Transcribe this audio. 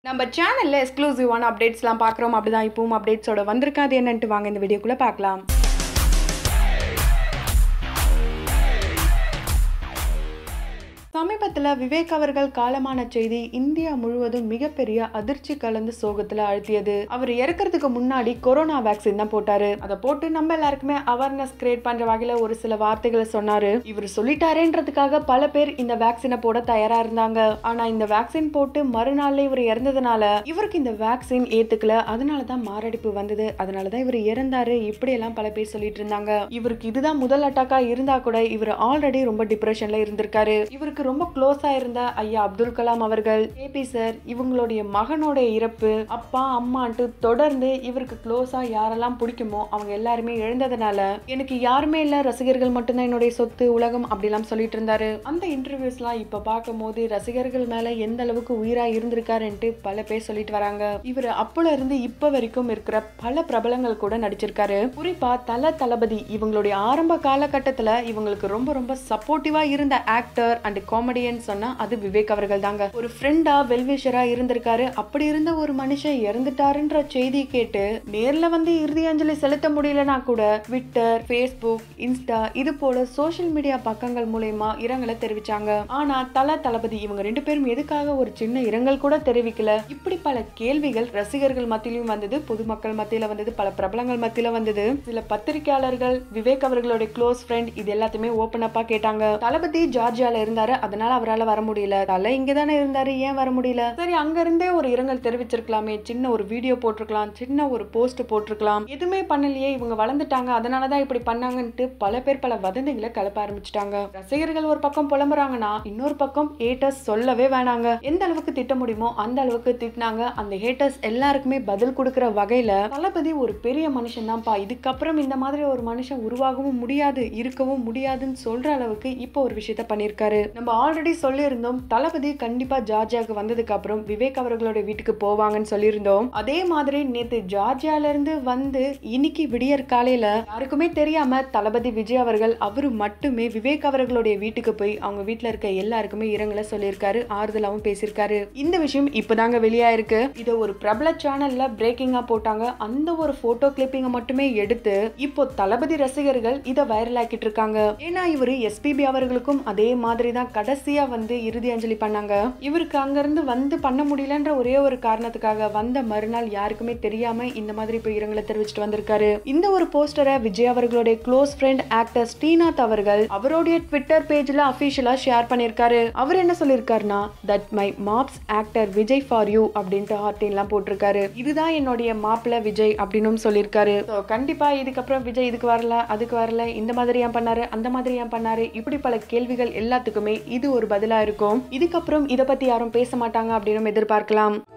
நம்ம சேனல்ல எக்ஸ்க்ளூசிவான அப்டேட்ஸ்லாம் பார்க்குறோம் அப்படிதான் இப்பவும் அப்டேட்ஸோட வந்திருக்காது என்னன்ட்டு வாங்க இந்த வீடியோக்குள்ள பார்க்கலாம் சமீபத்தில் விவேக் அவர்கள் காலமான செய்தி இந்தியா முழுவதும் மிகப்பெரிய அதிர்ச்சி கலந்து சோகத்தில் அழுத்தியது அவர் இறக்கிறதுக்கு முன்னாடி கொரோனா வேக்சின் தான் போட்டாரு அதை போட்டு நம்ம எல்லாருக்குமே அவேர்னஸ் கிரியேட் பண்ற வகையில ஒரு சில வார்த்தைகளை சொன்னாரு இவர் சொல்லிட்டாரேன்றதுக்காக பல பேர் இந்த வேக்சினை போட தயாரா இருந்தாங்க ஆனா இந்த வேக்சின் போட்டு மறுநாள்ல இவர் இறந்ததுனால இவருக்கு இந்த வேக்சின் ஏத்துக்கல அதனால தான் மாரடைப்பு வந்தது அதனால தான் இவர் இறந்தாரு இப்படி எல்லாம் பல பேர் சொல்லிட்டு இருந்தாங்க இவருக்கு இதுதான் முதல் அட்டாக்கா இருந்தா கூட இவர் ஆல்ரெடி ரொம்ப டிப்ரெஷன்ல இருந்திருக்காரு இவருக்கு ரொம்ப க்ளோஸா இருந்த ஐயா அப்துல் கலாம் அவர்கள் ஏபி சார் இவங்களுடைய மகனோட இறப்பு அப்பா அம்மான்ட்டு தொடர்ந்து இவருக்கு க்ளோஸா யாரெல்லாம் பிடிக்குமோ அவங்க எல்லாருமே இழந்ததுனால எனக்கு யாருமே இல்ல ரசிகர்கள் மட்டும்தான் என்னுடைய சொத்து உலகம் அப்படிலாம் சொல்லிட்டு இருந்தாரு அந்த இன்டர்வியூஸ்லாம் இப்ப பார்க்கும் போது ரசிகர்கள் மேல எந்த அளவுக்கு உயிரா இருந்திருக்காருன்ட்டு பல பேர் சொல்லிட்டு வராங்க இவர் அப்பல இருந்து இப்ப வரைக்கும் இருக்கிற பல பிரபலங்கள் கூட நடிச்சிருக்காரு குறிப்பா தல தளபதி இவங்களுடைய ஆரம்ப காலகட்டத்துல இவங்களுக்கு ரொம்ப ரொம்ப சப்போர்ட்டிவா இருந்த ஆக்டர் அண்ட் காமெடியன் சொன்னா அது விவேக் அவர்கள் தாங்க ஒரு ஃப்ரெண்டா வெல்விஷரா இருந்திருக்காரு அப்படி இருந்த ஒரு மனுஷன் இறந்துட்டாருன்ற செய்தி கேட்டு நேர்ல வந்து இறுதி அஞ்சலி செலுத்த முடியலனா கூட ட்விட்டர் ஃபேஸ்புக் இன்ஸ்டா இது போல சோஷியல் மீடியா பக்கங்கள் மூலயமா இரங்கலை தெரிவிச்சாங்க ஆனா தல தளபதி இவங்க ரெண்டு பேரும் எதுக்காக ஒரு சின்ன இரங்கல் கூட தெரிவிக்கல இப்படி பல கேள்விகள் ரசிகர்கள் மத்தியிலும் வந்தது பொதுமக்கள் மத்தியில வந்தது பல பிரபலங்கள் மத்தியில வந்தது சில பத்திரிகையாளர்கள் விவேக் அவர்களுடைய க்ளோஸ் ஃப்ரெண்ட் இது எல்லாத்தையுமே ஓபன் அப்பா கேட்டாங்க தளபதி ஜார்ஜியால இருந்தாரு அதனால அவரால் வர முடியல தலை இங்க தானே இருந்தாரு ஏன் வர முடியல சரி அங்க இருந்தே ஒரு இரங்கல் தெரிவிச்சிருக்கலாமே சின்ன ஒரு வீடியோ போட்டிருக்கலாம் சின்ன ஒரு போஸ்ட் போட்டிருக்கலாம் எதுவுமே பண்ணலையே இவங்க வளர்ந்துட்டாங்க அதனாலதான் இப்படி பண்ணாங்கன்ட்டு பல பேர் பல வதந்திகளை கிளப்ப ஆரம்பிச்சிட்டாங்க ரசிகர்கள் ஒரு பக்கம் புலம்புறாங்கன்னா இன்னொரு பக்கம் ஹேட்டர்ஸ் சொல்லவே வேணாங்க எந்த அளவுக்கு திட்ட முடியுமோ அந்த அளவுக்கு திட்டினாங்க அந்த ஹேட்டர்ஸ் எல்லாருக்குமே பதில் கொடுக்கிற வகையில தளபதி ஒரு பெரிய மனுஷன் தான்ப்பா இதுக்கப்புறம் இந்த மாதிரி ஒரு மனுஷன் உருவாகவும் முடியாது இருக்கவும் முடியாதுன்னு சொல்ற அளவுக்கு இப்போ ஒரு விஷயத்த பண்ணிருக்காரு நம்ம ஆல்ரெடி சொல்லியிருந்தோம் தளபதி கண்டிப்பா ஜார்ஜியாவுக்கு வந்ததுக்கு அப்புறம் விவேக் அவர்களோட வீட்டுக்கு போவாங்கன்னு சொல்லியிருந்தோம் அதே மாதிரி நேத்து ஜார்ஜியால இருந்து வந்து இன்னைக்கு விடியற் காலையில யாருக்குமே தெரியாம தளபதி விஜய் அவர்கள் அவரு மட்டுமே விவேக் அவர்களுடைய வீட்டுக்கு போய் அவங்க வீட்டுல இருக்க எல்லாருக்குமே இரங்கல சொல்லியிருக்காரு ஆறுதலாவும் பேசியிருக்காரு இந்த விஷயம் இப்பதாங்க வெளியாயிருக்கு இதை ஒரு பிரபல சேனல்ல பிரேக்கிங்கா போட்டாங்க அந்த ஒரு போட்டோ கிளிப்பிங்க மட்டுமே எடுத்து இப்போ தளபதி ரசிகர்கள் இதை வைரல் ஆக்கிட்டு இருக்காங்க ஏன்னா இவரு எஸ்பிபி அவர்களுக்கும் அதே மாதிரி தான் கடைசியா வந்து இறுதி அஞ்சலி பண்ணாங்க இவருக்கு அங்கிருந்து வந்து பண்ண முடியலன்ற ஒரே ஒரு காரணத்துக்காக வந்த மறுநாள் யாருக்குமே தெரியாம இந்த மாதிரி இப்போ இரங்கலை தெரிவிச்சிட்டு வந்திருக்காரு இந்த ஒரு போஸ்டரை விஜய் அவர்களுடைய க்ளோஸ் ஃப்ரெண்ட் ஆக்டர் ஸ்ரீநாத் அவர்கள் அவருடைய ட்விட்டர் பேஜ்ல அபிஷியலா ஷேர் பண்ணிருக்காரு அவர் என்ன சொல்லிருக்காருன்னா தட் மை மாப்ஸ் ஆக்டர் விஜய் ஃபார் யூ அப்படின்ட்டு ஹார்டின்லாம் போட்டிருக்காரு இதுதான் என்னுடைய மாப்பிள்ள விஜய் அப்படின்னு சொல்லியிருக்காரு So, கண்டிப்பா இதுக்கப்புறம் விஜய் இதுக்கு வரல அதுக்கு வரல இந்த மாதிரி ஏன் பண்ணாரு அந்த மாதிரி ஏன் பண்ணாரு இப்படி பல கேள்விகள் எல்லாத்துக்குமே இது ஒரு பதிலா இருக்கும் இதுக்கப்புறம் இதை பத்தி யாரும் பேச மாட்டாங்க அப்படின்னு எதிர்பார்க்கலாம்